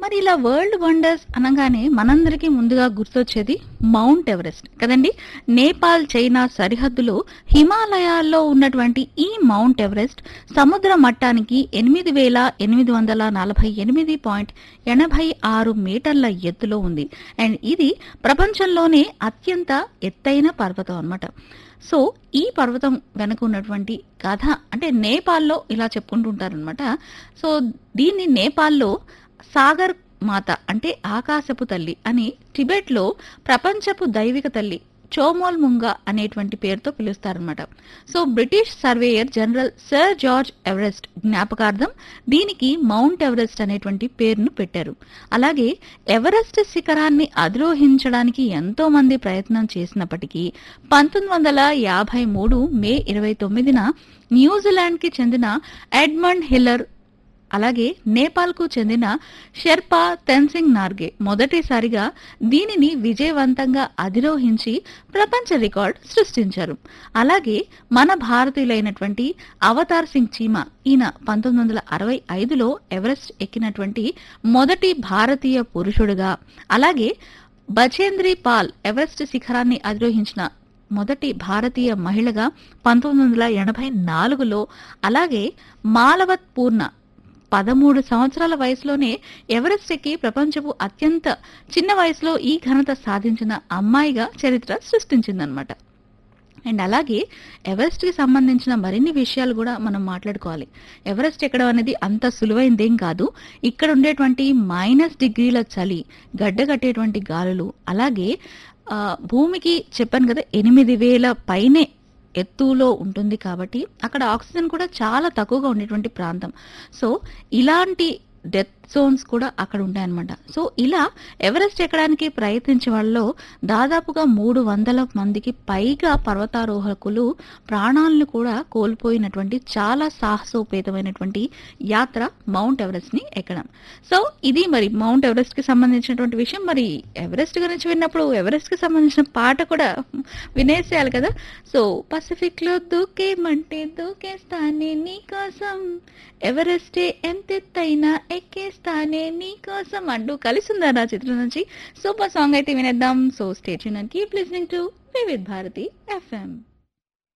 మరి ఇలా world wonders అనగానే మనందరికీ ముందుగా గుర్తొచ్చేది మౌంట్ ఎవరెస్ట్ కదండి నేపాల్ చైనా సరిహద్దులో హిమాలయాల్లో ఉన్నటువంటి ఈ మౌంట్ ఎవరెస్ట్ సముద్ర మట్టానికి ఎనిమిది వేల ఎనిమిది వందల నలభై ఎనిమిది పాయింట్ ఎనభై ఆరు మీటర్ల ఎత్తులో ఉంది అండ్ ఇది ప్రపంచంలోనే అత్యంత ఎత్తైన పర్వతం అన్నమాట సో ఈ పర్వతం వెనక ఉన్నటువంటి కథ అంటే నేపాల్లో ఇలా చెప్పుకుంటుంటారనమాట సో దీన్ని నేపాల్లో సాగర్ మాత అంటే ఆకాశపు తల్లి అని టిబెట్లో ప్రపంచపు దైవిక తల్లి చోమోల్ ముంగా అనేటువంటి పేరుతో పిలుస్తారనమాట so British surveyor general sir George Everest జ్ఞాపకార్థం దీనికి మౌంట్ ఎవరెస్ట్ అనేటువంటి పేరును పెట్టారు అలాగే ఎవరెస్ట్ శిఖరాన్ని అధిరోహించడానికి ఎంతో మంది ప్రయత్నం చేసినప్పటికీ పంతొమ్మిది వందల యాభై మూడు మే ఇరవై తొమ్మిదిన న్యూజిలాండ్కి చెందిన ఎడ్మండ్ హిల్లర్ అలాగే నేపాల్కు చెందిన షెర్పా తెన్సింగ్ నార్గే మొదటిసారిగా దీనిని విజయవంతంగా అధిరోహించి ప్రపంచ రికార్డ్ సృష్టించారు అలాగే మన భారతీయులైనటువంటి అవతార్ సింగ్ చీమా ఈయన పంతొమ్మిది వందల అరవై ఐదులో ఎవరెస్ట్ ఎక్కినటువంటి మొదటి భారతీయ పురుషుడుగా అలాగే బచేంద్రి పాల్ ఎవరెస్ట్ శిఖరాన్ని అధిరోహించిన మొదటి భారతీయ మహిళగా పంతొమ్మిది వందల ఎనభై నాలుగులో అలాగే మాలవత్ పూర్ణ పదమూడు సంవత్సరాల వయసులోనే ఎవరెస్ట్ ఎక్కి ప్రపంచపు అత్యంత చిన్న వయసులో ఈ ఘనత సాధించిన అమ్మాయిగా చరిత్ర సృష్టించిందనమాట అండ్ అలాగే ఎవరెస్ట్కి సంబంధించిన మరిన్ని విషయాలు కూడా మనం మాట్లాడుకోవాలి ఎవరెస్ట్ ఎక్కడం అనేది అంత సులువైందేం కాదు ఇక్కడ ఉండేటువంటి మైనస్ డిగ్రీల చలి గడ్డగట్టేటువంటి గాలులు అలాగే ఆ, భూమికి చెప్పాను కదా ఎనిమిది వేల పైనే ఎత్తులో ఉంటుంది కాబట్టి అక్కడ ఆక్సిజన్ కూడా చాలా తక్కువగా ఉండేటువంటి ప్రాంతం సో ఇలాంటి డెత్ జోన్స్ కూడా అక్కడ ఉంటాయన్నమాట సో ఇలా ఎవరెస్ట్ ఎక్కడానికి ప్రయత్నించే వాళ్ళలో దాదాపుగా మూడు వందల మందికి పైగా పర్వతారోహకులు ప్రాణాలను కూడా కోల్పోయినటువంటి చాలా సాహసోపేతమైనటువంటి యాత్ర మౌంట్ ఎవరెస్ట్ ని ఎక్కడం సో ఇది మరి మౌంట్ ఎవరెస్ట్ కి సంబంధించినటువంటి విషయం మరి ఎవరెస్ట్ గురించి విన్నప్పుడు ఎవరెస్ట్ కి సంబంధించిన పాట కూడా వినేసేయాలి కదా సో పసిఫిక్ లో దూకేమంటే దూకేస్తానే నీకోసం ఎవరెస్టే ఎంతెత్తైనా ఎక్కేస్తానే నీకోసం అంటూ కలిసి ఉందా నా చిత్రం నుంచి సూపర్ సాంగ్ అయితే వినేద్దాం so stay keep listening to Vividh Bharati FM